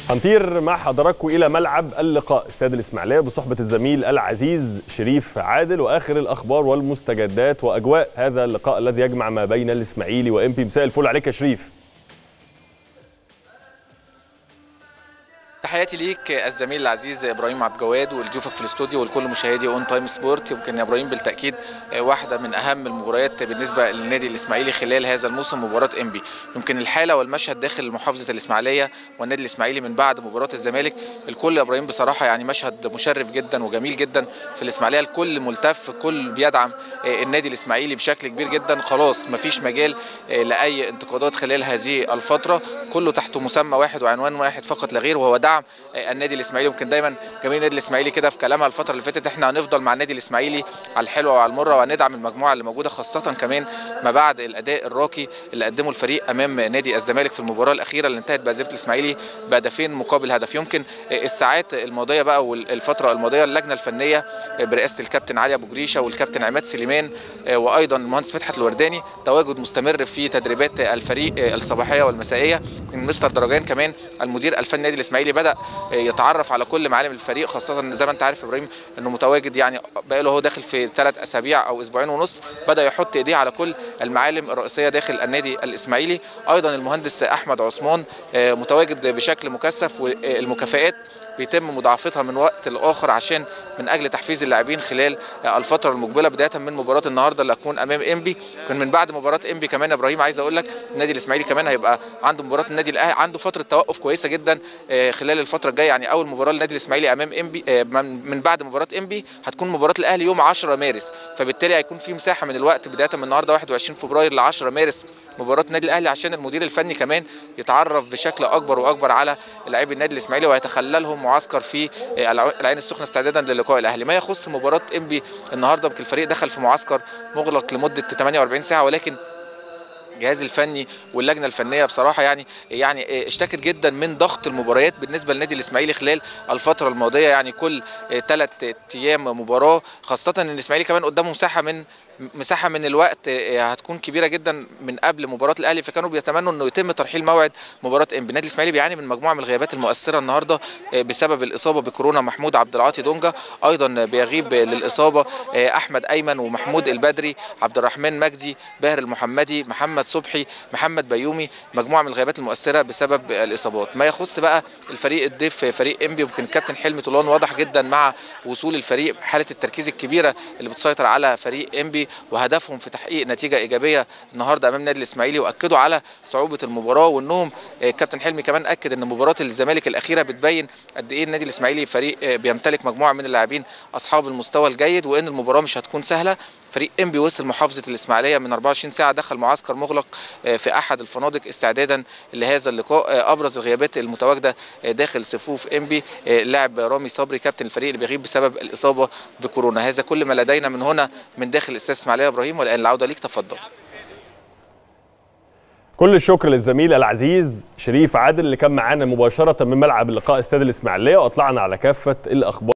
هنطير مع حضراتكم الى ملعب اللقاء استاد الاسماعيليه بصحبه الزميل العزيز شريف عادل واخر الاخبار والمستجدات واجواء هذا اللقاء الذي يجمع ما بين الاسماعيلي وامبي مساء الفل عليك يا شريف تحياتي ليك الزميل العزيز ابراهيم عبد الجواد ولضيوفك في الاستوديو ولكل مشاهدي اون تايم سبورت يمكن يا ابراهيم بالتاكيد واحده من اهم المباريات بالنسبه للنادي الاسماعيلي خلال هذا الموسم مباراه انبي يمكن الحاله والمشهد داخل محافظه الاسماعيليه والنادي الاسماعيلي من بعد مباراه الزمالك الكل يا ابراهيم بصراحه يعني مشهد مشرف جدا وجميل جدا في الاسماعيليه الكل ملتف الكل بيدعم النادي الاسماعيلي بشكل كبير جدا خلاص مفيش مجال لاي انتقادات خلال هذه الفتره كله تحت مسمى واحد وعنوان واحد فقط لا غير وهو دعم النادي الاسماعيلي يمكن دايما جماهير النادي الاسماعيلي كده في كلامها الفتره اللي فاتت احنا هنفضل مع النادي الاسماعيلي على الحلوه وعلى المره وهندعم المجموعه اللي موجوده خاصه كمان ما بعد الاداء الراقي اللي قدمه الفريق امام نادي الزمالك في المباراه الاخيره اللي انتهت بهزيمه الاسماعيلي بهدفين مقابل هدف يمكن الساعات الماضيه بقى والفتره الماضيه اللجنه الفنيه برئاسه الكابتن علي ابو جريشه والكابتن عماد سليمان وايضا المهندس مدحت الورداني تواجد مستمر في تدريبات الفريق الصباحيه والمسائيه يمكن مستر درجان كمان المدير الفني النادي الاسماعيلي بدا يتعرف على كل معالم الفريق خاصه زي ما انت عارف ابراهيم انه متواجد يعني بقى له هو داخل في ثلاث اسابيع او اسبوعين ونص بدا يحط ايديه على كل المعالم الرئيسيه داخل النادي الاسماعيلي ايضا المهندس احمد عثمان متواجد بشكل مكثف والمكافئات بيتم مضاعفتها من وقت لاخر عشان من اجل تحفيز اللاعبين خلال الفتره المقبله بدايه من مباراه النهارده اللي هتكون امام انبي كان من بعد مباراه انبي كمان يا ابراهيم عايز اقول لك النادي الاسماعيلي كمان هيبقى عنده مباراه النادي الاهلي عنده فتره توقف كويسه جدا خلال الفتره الجايه يعني اول مباراه للنادي الاسماعيلي امام انبي من بعد مباراه انبي هتكون مباراه الاهلي يوم 10 مارس فبالتالي هيكون في مساحه من الوقت بدايه من النهارده 21 فبراير ل 10 مارس مباراه النادي الاهلي عشان المدير الفني كمان يتعرف بشكل اكبر واكبر على لاعبي النادي الاسماعيلي ويتخللهم معسكر في العين السخنه استعدادا للقاء الاهلي ما يخص مباراه انبي النهارده يمكن الفريق دخل في معسكر مغلق لمده 48 ساعه ولكن الجهاز الفني واللجنه الفنيه بصراحه يعني يعني اشتكت جدا من ضغط المباريات بالنسبه للنادي الاسماعيلي خلال الفتره الماضيه يعني كل ثلاث ايام مباراه خاصه ان الاسماعيلي كمان قدامه مساحه من مساحه من الوقت هتكون كبيره جدا من قبل مباراه الاهلي فكانوا بيتمنوا انه يتم ترحيل موعد مباراه انبي النادي الاسماعيلي بيعاني من مجموعه من الغيابات المؤثره النهارده بسبب الاصابه بكورونا محمود عبد العاطي دونجا ايضا بيغيب للاصابه احمد ايمن ومحمود البدري عبد الرحمن مجدي باهر المحمدي محمد صبحي محمد بيومي مجموعه من الغيابات المؤثره بسبب الاصابات ما يخص بقى الفريق الضيف فريق انبي يمكن الكابتن حلمي طولان واضح جدا مع وصول الفريق حاله التركيز الكبيره اللي بتسيطر على فريق انبي وهدفهم في تحقيق نتيجه ايجابيه النهارده امام النادي الاسماعيلي واكدوا على صعوبه المباراه وانهم كابتن حلمي كمان اكد ان مباراه الزمالك الاخيره بتبين قد ايه النادي الاسماعيلي فريق بيمتلك مجموعه من اللاعبين اصحاب المستوى الجيد وان المباراه مش هتكون سهله فريق انبي وصل محافظه الاسماعيليه من 24 ساعه دخل معسكر مغلق في احد الفنادق استعدادا لهذا اللقاء ابرز الغيابات المتواجده داخل صفوف انبي لاعب رامي صبري كابتن الفريق اللي بيغيب بسبب الاصابه بكورونا هذا كل ما لدينا من هنا من داخل استاد الاسماعيليه ابراهيم والان العوده ليك تفضل كل الشكر للزميل العزيز شريف عادل اللي كان معانا مباشره من ملعب اللقاء استاد الاسماعيليه واطلعنا على كافه الاخبار